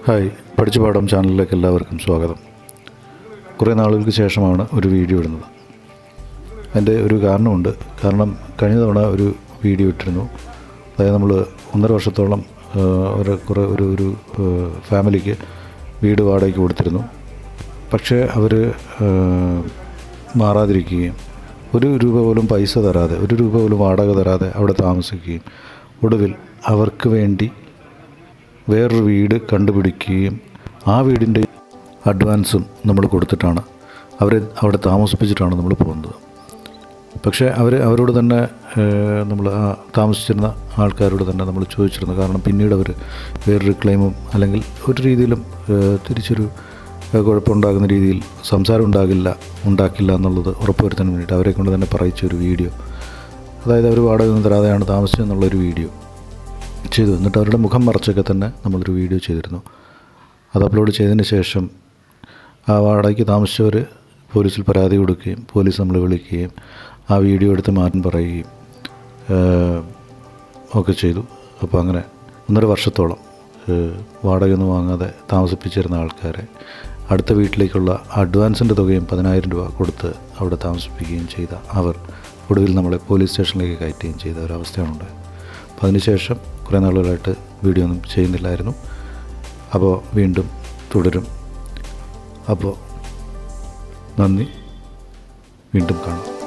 hi പഠിച്ചു പാഠം ചാനലിലേക്ക് എല്ലാവർക്കും സ്വാഗതം കുറേ നാളുകൾക്ക് ശേഷമാണ് ഒരു വീഡിയോ ഇടുന്നത് അതിൻ്റെ ഒരു കാരണമുണ്ട് കാരണം കഴിഞ്ഞ തവണ ഒരു വീഡിയോ ഇട്ടിരുന്നു അതായത് നമ്മൾ ഒന്നര വർഷത്തോളം ആ, ഒരു കുറേ ഒരു ഒരു ആ, ഫാമിലിക്ക് വീട് വാടകയ്ക്ക് കൊടുത്തിരുന്നു പക്ഷേ അവർ മാറാതിരിക്കുകയും ഒരു രൂപ പോലും പൈസ തരാതെ ഒരു രൂപ പോലും വാടക തരാതെ അവിടെ താമസിക്കുകയും ഒടുവിൽ അവർക്ക് വേണ്ടി വേറൊരു വീട് കണ്ടുപിടിക്കുകയും ആ വീടിൻ്റെ അഡ്വാൻസും നമ്മൾ കൊടുത്തിട്ടാണ് അവരെ അവിടെ താമസിപ്പിച്ചിട്ടാണ് നമ്മൾ പോകുന്നത് പക്ഷേ അവർ അവരോട് തന്നെ നമ്മൾ ആ താമസിച്ചിരുന്ന ആൾക്കാരോട് തന്നെ നമ്മൾ ചോദിച്ചിരുന്നു കാരണം പിന്നീട് അവർ വേറൊരു ക്ലെയിമും അല്ലെങ്കിൽ ഒരു രീതിയിലും ഏഹ്, തിരിച്ചൊരു ഏഹ്, കുഴപ്പമുണ്ടാകുന്ന രീതിയിൽ സംസാരം ഉണ്ടാകില്ല ഉണ്ടാക്കില്ല എന്നുള്ളത് ഉറപ്പുവരുത്താൻ വേണ്ടിയിട്ട് അവരെ കൊണ്ട് തന്നെ പറയിച്ച ഒരു വീഡിയോ അതായത് അവർ വാടക ഒന്നും തരാതെയാണ് താമസിച്ചതെന്നുള്ളൊരു വീഡിയോ ചെയ്തു എന്നിട്ട് അവരുടെ മുഖം മറച്ചൊക്കെ തന്നെ നമ്മളൊരു വീഡിയോ ചെയ്തിരുന്നു അത് അപ്ലോഡ് ചെയ്തതിന് ശേഷം ആ വാടകയ്ക്ക് താമസിച്ചവർ പോലീസിൽ പരാതി കൊടുക്കുകയും പോലീസ് നമ്മളെ വിളിക്കുകയും ആ വീഡിയോ എടുത്ത് മാറ്റാൻ പറയുകയും ഏഹ്, ഒക്കെ ചെയ്തു അപ്പോൾ അങ്ങനെ ഒന്നര വർഷത്തോളം ഏഹ്, വാടകയൊന്നും വാങ്ങാതെ താമസിപ്പിച്ചിരുന്ന ആൾക്കാരെ അടുത്ത വീട്ടിലേക്കുള്ള അഡ്വാൻസിൻ്റെ തുകയും പതിനായിരം രൂപ കൊടുത്ത് അവിടെ താമസിപ്പിക്കുകയും ചെയ്ത അവർ ഒടുവിൽ നമ്മളെ പോലീസ് സ്റ്റേഷനിലേക്ക് കയറ്റുകയും ചെയ്ത ഒരവസ്ഥയാണ് ഉണ്ടായത് അപ്പോൾ അതിനുശേഷം കുറേ നാളുകളായിട്ട് വീഡിയോ ഒന്നും ചെയ്യുന്നില്ലായിരുന്നു അപ്പോൾ വീണ്ടും തുടരും അപ്പോൾ നന്ദി വീണ്ടും കാണാം